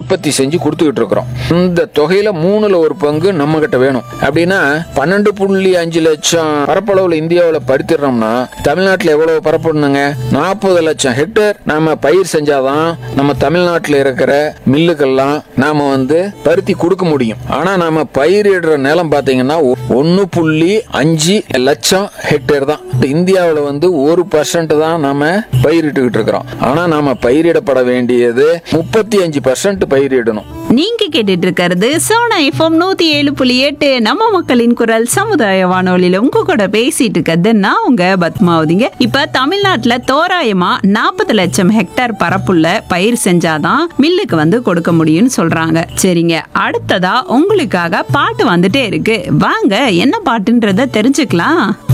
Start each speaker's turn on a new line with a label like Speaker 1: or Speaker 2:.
Speaker 1: உற்பத்தி செஞ்சு கொடுத்துக்கிட்டு இருக்கிறோம் இந்த தொகையில மூணுல ஒரு பங்கு நம்ம கிட்ட வேணும் அப்படின்னா பன்னெண்டு புள்ளி அஞ்சு லட்சம் பரப்பளவுல இந்தியாவில் பருத்திடுறோம்னா தமிழ்நாட்டில் எவ்வளவு பரப்பணுங்க நாற்பது லட்சம் ஹெக்டேர் நாம பயிர் செஞ்சாதான் நம்ம தமிழ்நாட்டில் இருக்கிற மில்லுக்கெல்லாம் நாம வந்து பருத்தி கொடுக்க முடியும் ஆனா நாம பயிரிடுற நிலம் பாத்தீங்கன்னா ஒன்னு புள்ளி அஞ்சு லட்சம் ஹெக்டேர் தான் இந்தியாவில் வந்து ஒரு பர்சன்ட் தான் நாம பயிரிட்டுக்கிட்டு இருக்கிறோம் ஆனா நாம பயிரிடப்பட வேண்டியது முப்பத்தி அஞ்சு பர்சன்ட் பயிரிடணும்
Speaker 2: நீங்க கேட்டுட்டு இருக்கிறது சோனா எஃப்எம் நூத்தி ஏழு புள்ளி எட்டு நம்ம மக்களின் குரல் சமுதாய வானொலியில உங்க கூட பேசிட்டு இருக்கிறது நான் உங்க பத்மாவதிங்க இப்ப தமிழ்நாட்டுல தோராயமா நாற்பது லட்சம் ஹெக்டேர் பரப்புள்ள பயிர் செஞ்சாதான் மில்லுக்கு வந்து கொடுக்க முடியும்னு சொல்றாங்க சரிங்க அடுத்ததா உங்களுக்காக பாட்டு வந்துட்டே இருக்கு வாங்க என்ன பாட்டுன்றத தெரிஞ்சுக்கலாம்